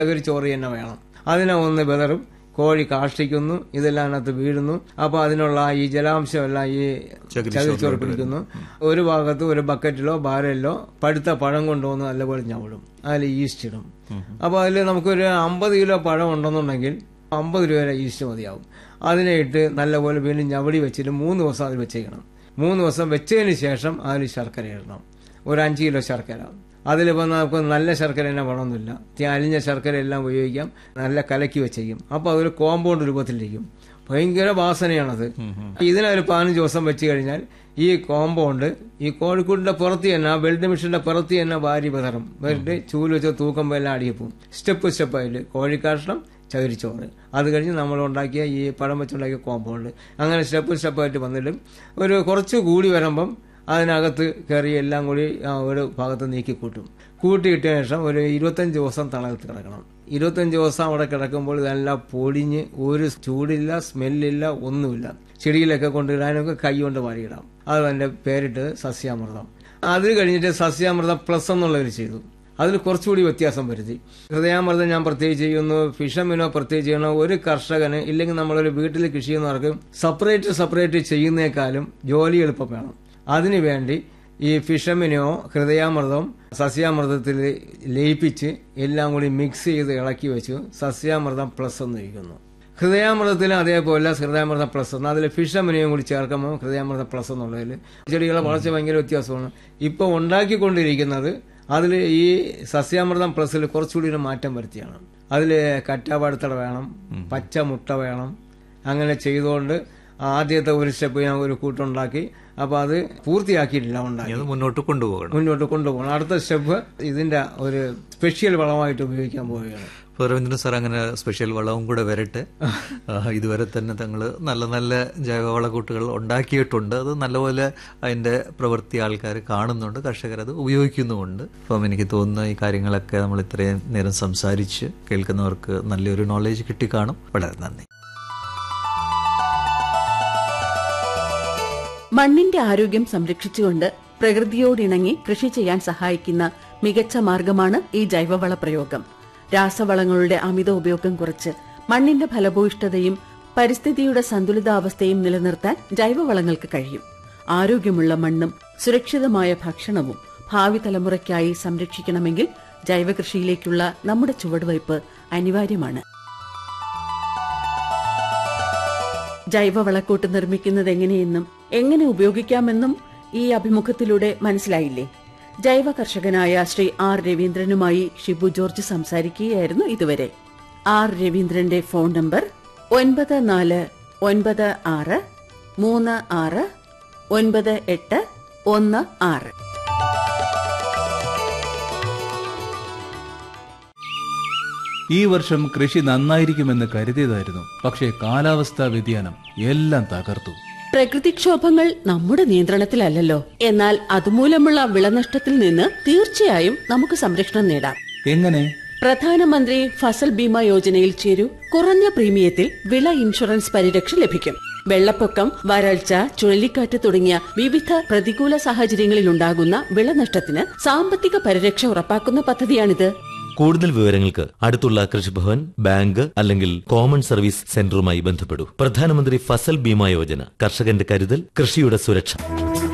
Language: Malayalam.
ഒരു ചോറ് തന്നെ വേണം അതിനെ ഒന്ന് ബദറും കോഴി കാഷ്ടിക്കുന്നു ഇതെല്ലാം അതിനകത്ത് വീഴുന്നു അപ്പൊ അതിനുള്ള ഈ ജലാംശം എല്ലാം ഈ ചകിരിച്ചോറ് പിടിക്കുന്നു ഒരു ഭാഗത്ത് ഒരു ബക്കറ്റിലോ ബാരലിലോ പഴുത്ത പഴം കൊണ്ടുവന്ന് നല്ലപോലെ ഞവടും അതിൽ ഈസ്റ്റ് ഇടും അപ്പൊ അതിൽ നമുക്കൊരു അമ്പത് കിലോ പഴം ഉണ്ടെന്നുണ്ടെങ്കിൽ അമ്പത് രൂപ വരെ ഈസ്റ്റ് മതിയാവും അതിനെ ഇട്ട് നല്ലപോലെ വീണ്ടും ഞവടി വെച്ചിട്ട് മൂന്ന് ദിവസം അതിൽ വെച്ചേക്കണം മൂന്ന് ദിവസം വെച്ചതിന് ശേഷം അതിൽ ശർക്കര ഇടണം ഒരു അഞ്ച് കിലോ ശർക്കര അതിലിപ്പോൾ നമുക്ക് നല്ല ശർക്കര തന്നെ വേണമെന്നില്ല ഈ അലിഞ്ഞ ശർക്കര എല്ലാം ഉപയോഗിക്കാം നല്ല കലക്കി വെച്ചേക്കും അപ്പോൾ അതൊരു കോമ്പൗണ്ട് രൂപത്തിലിരിക്കും ഭയങ്കര വാസനയാണത് ഇതിനൊരു പതിനഞ്ച് ദിവസം വെച്ച് കഴിഞ്ഞാൽ ഈ കോമ്പൗണ്ട് ഈ കോഴിക്കോടിന്റെ പുറത്ത് തന്നെ ആ വെൽഡ് മെഷീന്റെ പുറത്ത് തന്നെ വാരി പതറും എന്നിട്ട് ചൂല് വെച്ച് തൂക്കുമ്പോൾ എല്ലാം അടിയപ്പോവും സ്റ്റെപ്പ് സ്റ്റെപ്പായിട്ട് കോഴിക്കാഷ്ടം ചകിരിച്ചോറ് അത് കഴിഞ്ഞ് നമ്മൾ ഉണ്ടാക്കിയ ഈ പഴം വെച്ചുണ്ടാക്കിയ കോമ്പൗണ്ട് അങ്ങനെ സ്റ്റെപ്പ് സ്റ്റെപ്പായിട്ട് വന്നിട്ട് ഒരു കുറച്ച് കൂടി വരുമ്പം അതിനകത്ത് കയറി എല്ലാം കൂടി ആ, ഒരു ഭാഗത്ത് നീക്കി കൂട്ടും കൂട്ടിയിട്ടതിന് ശേഷം ഒരു ഇരുപത്തഞ്ച് ദിവസം തണലത്ത് കിടക്കണം ഇരുപത്തഞ്ച് ദിവസം അവിടെ കിടക്കുമ്പോൾ ഇതെല്ലാം പൊടിഞ്ഞ് ഒരു ചൂടില്ല സ്മെല്ലില്ല ഒന്നുമില്ല ചെടിയിലൊക്കെ കൊണ്ടിടാനൊക്കെ കൈ കൊണ്ട് വാരിയിടാം അത് എൻ്റെ പേരിട്ട് സസ്യാമൃതം അത് കഴിഞ്ഞിട്ട് സസ്യാമൃതം പ്ലസ് എന്നുള്ളവർ ചെയ്തു അതിൽ കുറച്ചുകൂടി വ്യത്യാസം വരുത്തി ഹൃദയാമൃതം ഞാൻ പ്രത്യേകിച്ച് ചെയ്യുന്നു ഫിഷമിനോ പ്രത്യേകിച്ച് ചെയ്യണോ ഒരു കർഷകന് ഇല്ലെങ്കിൽ നമ്മളൊരു വീട്ടിൽ കൃഷി ചെയ്യുന്നവർക്ക് സെപ്പറേറ്റ് സെപ്പറേറ്റ് ചെയ്യുന്നേക്കാളും ജോലി എളുപ്പം വേണം അതിനുവേണ്ടി ഈ ഫിഷമിനെയോ ഹൃദയാമൃതം സസ്യാമൃതത്തിൽ ലയിപ്പിച്ച് എല്ലാം കൂടി മിക്സ് ചെയ്ത് ഇളക്കി വെച്ചു സസ്യാമൃതം പ്ലസ് എന്ന് ഇരിക്കുന്നു ഹൃദയാമൃതത്തിൽ അതേപോലെ ഹൃദയാമൃതം പ്ലസ് എന്ന് അതിൽ ഫിഷമിനെയും കൂടി ചേർക്കുമ്പോൾ ഹൃദയാമൃതം പ്ലസ് എന്നുള്ളതിൽ ചെടികളെ വളർച്ച ഭയങ്കര വ്യത്യാസമാണ് ഇപ്പോൾ ഉണ്ടാക്കിക്കൊണ്ടിരിക്കുന്നത് അതിൽ ഈ സസ്യാമൃതം പ്ലസ്സിൽ കുറച്ചുകൂടി ഒരു മാറ്റം വരുത്തിയാണ് അതിൽ കറ്റാപാടത്തട വേണം പച്ച മുട്ട വേണം അങ്ങനെ ചെയ്തുകൊണ്ട് ആദ്യത്തെ ഒരു സ്റ്റെപ്പ് ഞാൻ ഒരു കൂട്ടുണ്ടാക്കി അപ്പൊ അത് പൂർത്തിയാക്കിയിട്ടില്ല ഉണ്ടാക്കി അത് മുന്നോട്ട് കൊണ്ടുപോകണം മുന്നോട്ട് കൊണ്ടുപോകണം അടുത്ത സ്റ്റെപ്പ് ഇതിന്റെ ഒരു സ്പെഷ്യൽ വളമായിട്ട് ഉപയോഗിക്കാൻ പോവുകയാണ് അപ്പോൾ രവീന്ദ്രൻ സാർ അങ്ങനെ സ്പെഷ്യൽ വളവും കൂടെ വരട്ടെ ആ, ഇതുവരെ തന്നെ തങ്ങൾ നല്ല നല്ല ജൈവവളക്കൂട്ടുകൾ ഉണ്ടാക്കിയിട്ടുണ്ട് അത് നല്ലപോലെ അതിന്റെ പ്രവൃത്തി ആൾക്കാർ കാണുന്നുണ്ട് കർഷകർ അത് ഉപയോഗിക്കുന്നുമുണ്ട് അപ്പം എനിക്ക് തോന്നുന്ന ഈ കാര്യങ്ങളൊക്കെ നമ്മൾ ഇത്രയും നേരം സംസാരിച്ച് കേൾക്കുന്നവർക്ക് നല്ലൊരു നോളേജ് കിട്ടിക്കാണും വളരെ നന്ദി മണ്ണിന്റെ ആരോഗ്യം സംരക്ഷിച്ചുകൊണ്ട് പ്രകൃതിയോടിണങ്ങി കൃഷി ചെയ്യാൻ സഹായിക്കുന്ന മികച്ച മാർഗമാണ് ഈ ജൈവവള പ്രയോഗം രാസവളങ്ങളുടെ അമിത ഉപയോഗം കുറച്ച് മണ്ണിന്റെ ഫലഭൂയിഷ്ഠതയും പരിസ്ഥിതിയുടെ സന്തുലിതാവസ്ഥയും നിലനിർത്താൻ ജൈവവളങ്ങൾക്ക് കഴിയും ആരോഗ്യമുള്ള മണ്ണും സുരക്ഷിതമായ ഭക്ഷണവും ഭാവി തലമുറയ്ക്കായി സംരക്ഷിക്കണമെങ്കിൽ ജൈവകൃഷിയിലേക്കുള്ള നമ്മുടെ ചുവടുവയ്പ് അനിവാര്യമാണ് ജൈവവളക്കൂട്ട് നിർമ്മിക്കുന്നത് എങ്ങനെയെന്നും എങ്ങനെ ഉപയോഗിക്കാമെന്നും ഈ അഭിമുഖത്തിലൂടെ മനസ്സിലായില്ലേ ജൈവ കർഷകനായ ശ്രീ ആർ രവീന്ദ്രനുമായി ഷിബു ജോർജ് സംസാരിക്കുകയായിരുന്നു ഇതുവരെ ആർ രവീന്ദ്രന്റെ ഫോൺ നമ്പർ ഒൻപത് നാല് ഒൻപത് ആറ് മൂന്ന് ആറ് ഒൻപത് എട്ട് ഒന്ന് ആറ് ഈ വർഷം കൃഷി നന്നായിരിക്കുമെന്ന് കരുതിയതായിരുന്നു പക്ഷേ കാലാവസ്ഥാ വ്യതിയാനം എല്ലാം തകർത്തു പ്രകൃതിക്ഷോഭങ്ങൾ നമ്മുടെ നിയന്ത്രണത്തിലല്ലല്ലോ എന്നാൽ അതുമൂലമുള്ള വിളനഷ്ടത്തിൽ നിന്ന് തീർച്ചയായും നമുക്ക് സംരക്ഷണം നേടാം എങ്ങനെ പ്രധാനമന്ത്രി ഫസൽ ബീമ യോജനയിൽ ചേരൂ കുറഞ്ഞ പ്രീമിയത്തിൽ വിള ഇൻഷുറൻസ് പരിരക്ഷ ലഭിക്കും വെള്ളപ്പൊക്കം വരൾച്ച ചുഴലിക്കാറ്റ് തുടങ്ങിയ വിവിധ പ്രതികൂല സാഹചര്യങ്ങളിൽ ഉണ്ടാകുന്ന വിളനഷ്ടത്തിന് സാമ്പത്തിക പരിരക്ഷ ഉറപ്പാക്കുന്ന പദ്ധതിയാണിത് കൂടുതൽ വിവരങ്ങൾക്ക് അടുത്തുള്ള കൃഷിഭവൻ ബാങ്ക് അല്ലെങ്കിൽ കോമൺ സർവീസ് സെന്ററുമായി ബന്ധപ്പെടൂ പ്രധാനമന്ത്രി ഫസൽ ബീമ യോജന കർഷകന്റെ കരുതൽ കൃഷിയുടെ സുരക്ഷ